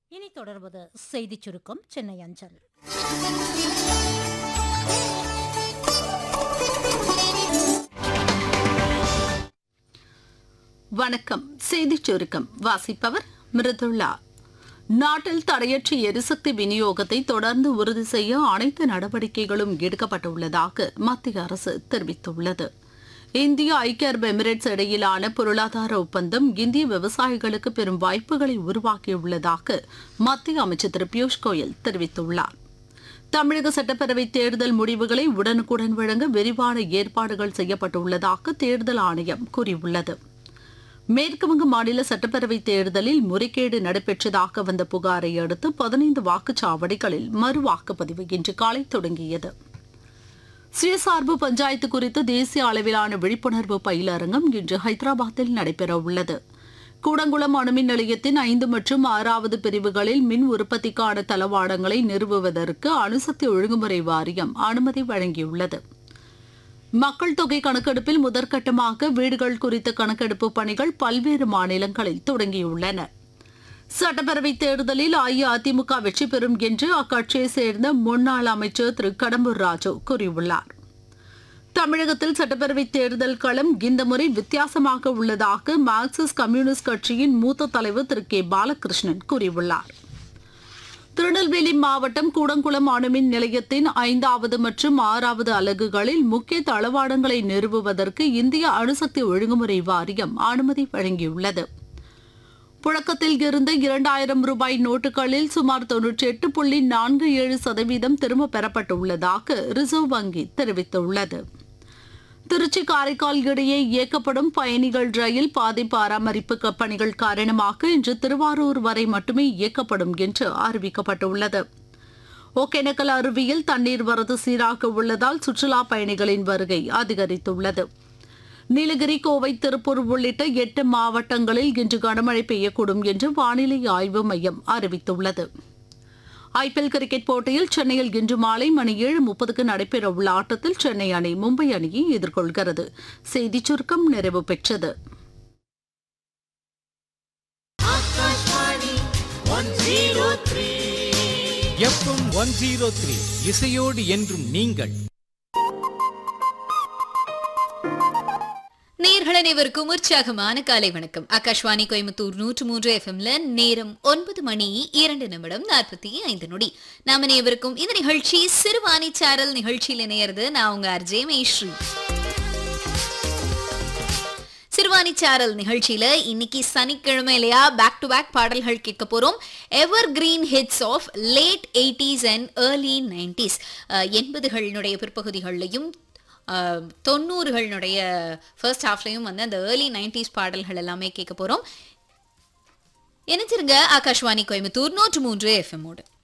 இனி தொடர்வது செய்திச் சுருக்கம் சென்னை அஞ்சல் வணக்கம் செய்திச் சுருக்கம் வாசிப்பவர் மிருதுளா நாட்டில் தடையற்ற எரிசக்தி விநியோகத்தை தொடர்ந்து உறுதி செய்ய அனைத்து நடவடிக்கைகளும் எடுக்கப்பட்டுள்ளதாக மத்திய அரசு தெரிவித்துள்ளது இந்தியா ஐக்கிய அரபு எமிரேட்ஸ் இடையிலான பொருளாதார ஒப்பந்தம் இந்திய விவசாயிகளுக்கு பெரும் வாய்ப்புகளை உருவாக்கியுள்ளதாக மத்திய அமைச்சர் திரு பியூஷ் கோயல் தெரிவித்துள்ளார் தமிழக சட்டப்பேரவை தேர்தல் முடிவுகளை உடனுக்குடன் வழங்க விரிவான ஏற்பாடுகள் செய்யப்பட்டுள்ளதாக தேர்தல் ஆணையம் கூறியுள்ளது மேற்குவங்க மாநில சட்டப்பேரவை தேர்தலில் முறைகேடு நடைபெற்றதாக வந்த புகாரை அடுத்து பதினைந்து வாக்குச்சாவடிகளில் மறு வாக்குப்பதிவு இன்று காலை தொடங்கியது சுயசார்பு பஞ்சாயத்து குறித்து தேசிய அளவிலான விழிப்புணர்வு பயிலரங்கம் இன்று ஹைதராபாத்தில் நடைபெறவுள்ளது கூடங்குளம் அணுமின் நிலையத்தின் ஐந்து மற்றும் ஆறாவது பிரிவுகளில் மின் உற்பத்திக்கான தளவாடங்களை நிறுவுவதற்கு அணுசக்தி ஒழுங்குமுறை வாரியம் அனுமதி வழங்கியுள்ளது மக்கள் தொகை கணக்கெடுப்பில் முதற்கட்டமாக வீடுகள் குறித்த கணக்கெடுப்பு பணிகள் பல்வேறு மாநிலங்களில் தொடங்கியுள்ளன சட்டப்பேரவை தேர்தலில் அஇஅதிமுக வெற்றி பெறும் என்று அக்கட்சியைச் சேர்ந்த முன்னாள் அமைச்சர் திரு கடம்பூர் ராஜு கூறியுள்ளார் தமிழகத்தில் சட்டப்பேரவை தேர்தல் களம் இந்த முறை வித்தியாசமாக உள்ளதாக மார்க்சிஸ்ட் கம்யூனிஸ்ட் கட்சியின் மூத்த தலைவர் திரு கே பாலகிருஷ்ணன் கூறியுள்ளார் திருநெல்வேலி மாவட்டம் கூடங்குளம் அணுமின் நிலையத்தின் ஐந்தாவது மற்றும் ஆறாவது அலகுகளில் முக்கிய தளவாடங்களை நிறுவுவதற்கு இந்திய அணுசக்தி ஒழுங்குமுறை வாரியம் அனுமதி வழங்கியுள்ளது புழக்கத்தில் இருந்த இரண்டாயிரம் ரூபாய் நோட்டுகளில் சுமார் தொன்னூற்றி எட்டு புள்ளி நான்கு ஏழு சதவீதம் திரும்பப் பெறப்பட்டுள்ளதாக ரிசர்வ் வங்கி தெரிவித்துள்ளது திருச்சி காரைக்கால் இடையே இயக்கப்படும் பயணிகள் ரயில் பாதை பராமரிப்பு க- பணிகள் காரணமாக இன்று திருவாரூர் வரை மட்டுமே இயக்கப்படும் என்று அறிவிக்கப்பட்டுள்ளது ஒகேனக்கல் அருவியில் தண்ணீர் வரத்து சீராக உள்ளதால் சுற்றுலா பயணிகளின் வருகை அதிகரித்துள்ளது நீலகிரி கோவை திருப்பூர் உள்ளிட்ட எட்டு மாவட்டங்களில் இன்று கனமழை பெய்யக்கூடும் என்று வானிலை ஆய்வு மையம் அறிவித்துள்ளது ஐபிஎல் கிரிக்கெட் போட்டியில் சென்னையில் இன்று மாலை மணி ஏழு முப்பதுக்கு நடைபெறவுள்ள ஆட்டத்தில் சென்னை அணி மும்பை அணியை எதிர்கொள்கிறது செய்திச் சுருக்கம் நிறைவு பெற்றது எஃப்எம் ஒன் ஜீரோ த்ரீ இசையோடு என்றும் நீங்கள் நேர்கள் அனைவருக்கும் உற்சாகமான காலை வணக்கம் ஆகாஷ்வாணி கோயம்புத்தூர் நூற்று மூன்று எஃப்எம்ல நேரம் ஒன்பது மணி இரண்டு நிமிடம் நாற்பத்தி ஐந்து நொடி நாம அனைவருக்கும் இந்த நிகழ்ச்சி சிறுவாணி சாரல் நிகழ்ச்சியில் இணையிறது நான் உங்க அர்ஜே மேஸ்ரீ சிறுவாணி சாரல் நிகழ்ச்சியில இன்னைக்கு சனிக்கிழமை இல்லையா பேக் டு பேக் பாடல்கள் கேட்க போறோம் evergreen hits of late eighties and early nineties எண்பதுகளினுடைய பிற்பகுதிகள்லையும் அஹ், தொண்ணூறுகளினுடைய ஃபர்ஸ்ட் ஹாஃப்லையும் வந்து அந்த ஏர்லி நைன்டிஸ் பாடல்கள் எல்லாமே கேட்க போறோம் இணைச்சிருங்க ஆகாஷ்வாணி கோயம்புத்தூர் நூற்று மூன்று எஃப்எம்மோடு